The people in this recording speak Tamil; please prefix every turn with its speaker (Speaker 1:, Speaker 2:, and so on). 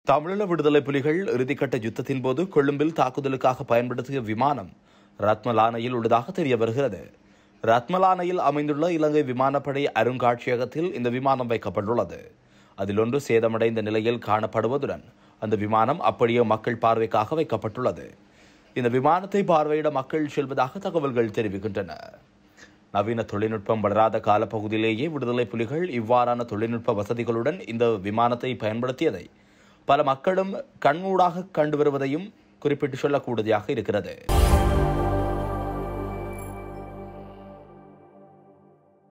Speaker 1: தமிழீழ விடுதலை புலிகள் இறுதிக்கட்ட யுத்தத்தின் போது கொழும்பில் தாக்குதலுக்காக பயன்படுத்திய விமானம் ரத்மலானையில் உள்ளதாக தெரிய வருகிறது ரத்மலானையில் அமைந்துள்ள இலங்கை விமானப்படை அருங்காட்சியகத்தில் இந்த விமானம் வைக்கப்பட்டுள்ளது அதில் ஒன்று சேதமடைந்த நிலையில் காணப்படுவதுடன் அந்த விமானம் அப்படியே மக்கள் பார்வைக்காக வைக்கப்பட்டுள்ளது இந்த விமானத்தை பார்வையிட மக்கள் செல்வதாக தகவல்கள் தெரிவிக்கின்றன நவீன தொழில்நுட்பம் வளராத காலப்பகுதியிலேயே விடுதலை புலிகள் இவ்வாறான தொழில்நுட்ப வசதிகளுடன் இந்த விமானத்தை பயன்படுத்தியதை பல மக்களும் கண்மூடாக கண்டு வருவதையும் குறிப்பிட்டு சொல்லக்கூடியதாக இருக்கிறது